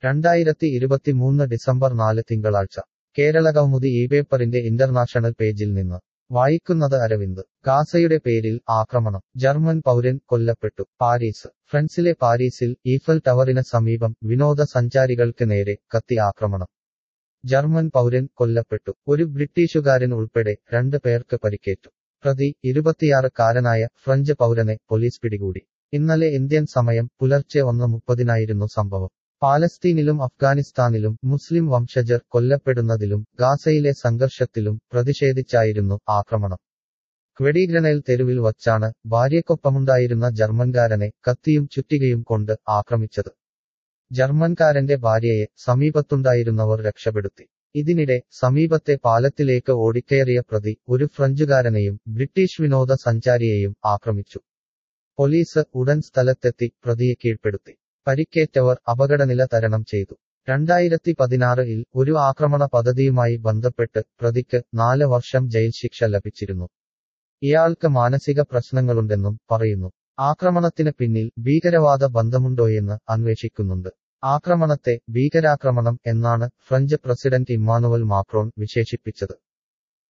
രണ്ടായിരത്തി ഇരുപത്തിമൂന്ന് ഡിസംബർ നാല് തിങ്കളാഴ്ച കേരള കൗമുദി ഈ പേപ്പറിന്റെ ഇന്റർനാഷണൽ പേജിൽ നിന്ന് വായിക്കുന്നത് അരവിന്ദ് ഗാസയുടെ പേരിൽ ആക്രമണം ജർമ്മൻ പൗരൻ കൊല്ലപ്പെട്ടു പാരീസ് ഫ്രൻസിലെ പാരീസിൽ ഈഫൽ ടവറിന് സമീപം വിനോദസഞ്ചാരികൾക്ക് നേരെ കത്തി ആക്രമണം ജർമ്മൻ പൗരൻ കൊല്ലപ്പെട്ടു ഒരു ബ്രിട്ടീഷുകാരൻ ഉൾപ്പെടെ രണ്ട് പേർക്ക് പരിക്കേറ്റു പ്രതി ഇരുപത്തിയാറുകാരനായ ഫ്രഞ്ച് പൗരനെ പോലീസ് പിടികൂടി ഇന്നലെ ഇന്ത്യൻ സമയം പുലർച്ചെ ഒന്ന് മുപ്പതിനായിരുന്നു സംഭവം പാലസ്തീനിലും അഫ്ഗാനിസ്ഥാനിലും മുസ്ലിം വംശജർ കൊല്ലപ്പെടുന്നതിലും ഗാസയിലെ സംഘർഷത്തിലും പ്രതിഷേധിച്ചായിരുന്നു ആക്രമണം ക്വെഡിഗ്രനേൽ തെരുവിൽ വച്ചാണ് ഭാര്യയ്ക്കൊപ്പമുണ്ടായിരുന്ന ജർമ്മൻകാരനെ കത്തിയും ചുറ്റികയും കൊണ്ട് ആക്രമിച്ചത് ജർമ്മൻകാരന്റെ ഭാര്യയെ സമീപത്തുണ്ടായിരുന്നവർ രക്ഷപ്പെടുത്തി ഇതിനിടെ സമീപത്തെ പാലത്തിലേക്ക് ഓടിക്കയറിയ പ്രതി ഒരു ഫ്രഞ്ചുകാരനെയും ബ്രിട്ടീഷ് വിനോദസഞ്ചാരിയെയും ആക്രമിച്ചു പോലീസ് ഉടൻ സ്ഥലത്തെത്തി പ്രതിയെ കീഴ്പ്പെടുത്തി പരിക്കേറ്റവർ അപകടനില തരണം ചെയ്തു രണ്ടായിരത്തി പതിനാറിൽ ഒരു ആക്രമണ പദ്ധതിയുമായി ബന്ധപ്പെട്ട് പ്രതിക്ക് നാല് വർഷം ജയിൽ ശിക്ഷ ലഭിച്ചിരുന്നു ഇയാൾക്ക് മാനസിക പ്രശ്നങ്ങളുണ്ടെന്നും പറയുന്നു ആക്രമണത്തിന് പിന്നിൽ ഭീകരവാദ ബന്ധമുണ്ടോയെന്ന് അന്വേഷിക്കുന്നുണ്ട് ആക്രമണത്തെ ഭീകരാക്രമണം എന്നാണ് ഫ്രഞ്ച് പ്രസിഡന്റ് ഇമ്മാനുവൽ മാക്രോൺ വിശേഷിപ്പിച്ചത്